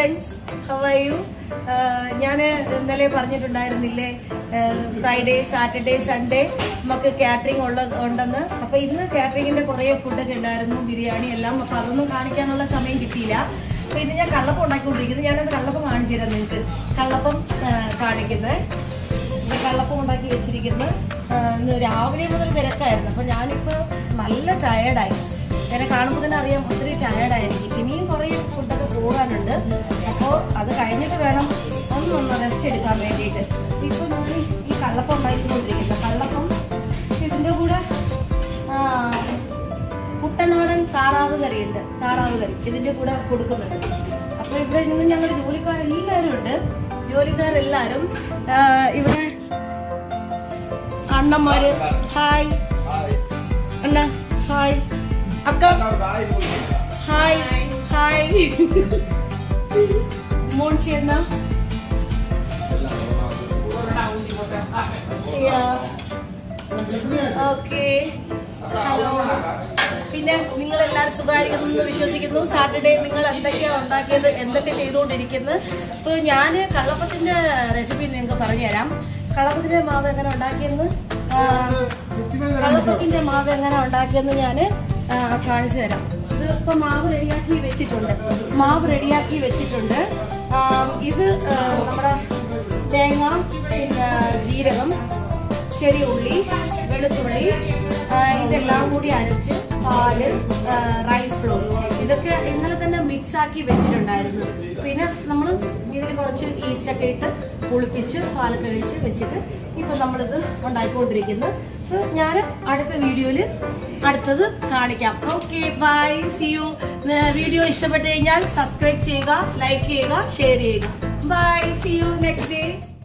friends how are you ഞാൻ ഇന്നലെ പറഞ്ഞിട്ടുണ്ടായിരുന്നില്ലേ ഫ്രൈഡേ സാറ്റർഡേ സൺഡേ നമുക്ക് കാറ്ററിംഗ് ഉള്ളത് ഉണ്ടെന്ന് അപ്പൊ ഇന്ന് കാറ്ററിംഗിന്റെ കുറെ ഫുഡൊക്കെ ഉണ്ടായിരുന്നു ബിരിയാണി എല്ലാം അപ്പൊ അതൊന്നും കാണിക്കാനുള്ള സമയം കിട്ടിയില്ല അപ്പൊ ഇത് ഞാൻ കള്ളപ്പം ഉണ്ടാക്കിക്കൊണ്ടിരിക്കുന്നത് ഞാനത് കള്ളപ്പം കാണിച്ചു തരാം നിങ്ങൾക്ക് കള്ളപ്പം ആ, കാണിക്കുന്നത് ഇത് കള്ളപ്പം ഉണ്ടാക്കി വെച്ചിരിക്കുന്നത് ആ, ഇന്ന് രാവിലെ മുതൽ തിരക്കായിരുന്നു അപ്പൊ ഞാനിപ്പോ നല്ല ടയേർഡായി എന്നെ കാണുമ്പോൾ തന്നെ അറിയാം ഒത്തിരി ടയേർഡായിരിക്കും ഇനിയും കുറേ ഫുഡൊക്കെ പോകാനുണ്ട് അപ്പോൾ അത് കഴിഞ്ഞിട്ട് വേണം ഒന്നൊന്ന് റെസ്റ്റ് എടുക്കാൻ വേണ്ടിയിട്ട് ഇപ്പൊ ഞാൻ ഈ കള്ളപ്പം ഉണ്ടാക്കിക്കൊണ്ടിരിക്കുന്നത് കള്ളപ്പം ഇതിന്റെ കൂടെ ആ, കുട്ടനാടൻ താറാവ് കറിയുണ്ട് താറാവ് കറി ഇതിന്റെ കൂടെ കൊടുക്കുന്നുണ്ട് അപ്പൊ ഇവിടെ നിന്ന് ഞങ്ങൾ ജോലിക്കാരെല്ലാവരും ഉണ്ട് ജോലിക്കാരെല്ലാരും ആ, ഇവിടെ അണ്ണന്മാര് ഹായ് അണ്ണ ഹായ് അക്ക ഹായ് ഹായ് മോൺസി അണ്ണ ഓക്കെ ഹലോ പിന്നെ നിങ്ങൾ എല്ലാവരും സുഖമായിരിക്കുന്നു വിശ്വസിക്കുന്നു സാറ്റർഡേ നിങ്ങൾ എന്തൊക്കെയാ ഉണ്ടാക്കിയത് എന്തൊക്കെ ചെയ്തുകൊണ്ടിരിക്കുന്നത് ഇപ്പൊ ഞാൻ കള്ളപ്പത്തിന്റെ റെസിപ്പി നിങ്ങൾക്ക് പറഞ്ഞുതരാം കള്ളപ്പത്തിന്റെ മാവ് എങ്ങനെ ഉണ്ടാക്കിയെന്ന് ആ, കള്ളപ്പത്തിന്റെ മാവ് എങ്ങനെ ഉണ്ടാക്കിയെന്ന് ഞാൻ കാണിച്ചു തരാം ഇത് ഇപ്പൊ മാവ് റെഡിയാക്കി വെച്ചിട്ടുണ്ട് മാവ് റെഡിയാക്കി വെച്ചിട്ടുണ്ട് ആ, ഇത് ആ, നമ്മുടെ തേങ്ങ പിന്നെ ജീരകം ചെറിയ ഉള്ളി വെളുത്തുള്ളി ആ, ഇതെല്ലാം കൂടി അരച്ച് പാല് ആ, റൈസ് ഫ്ലോർ ഇതൊക്കെ ഇന്നലെ തന്നെ മിക്സ് ആക്കി വെച്ചിട്ടുണ്ടായിരുന്നു പിന്നെ നമ്മൾ ഇതിൽ കുറച്ച് ഈസ്റ്റ് ഒക്കെ ഇട്ട് കുളിപ്പിച്ച് പാല് കഴിച്ച് വെച്ചിട്ട് ഇപ്പൊ നമ്മളിത് ഉണ്ടാക്കിക്കൊണ്ടിരിക്കുന്നു സോ ഞാൻ അടുത്ത വീഡിയോയിൽ അടുത്തത് കാണിക്കാം okay bye see you video ഇഷ്ടപ്പെട്ട് കഴിഞ്ഞാൽ സബ്സ്ക്രൈബ് ചെയ്യുക ലൈക്ക് ചെയ്യുക ഷെയർ ചെയ്യുക bye see you next day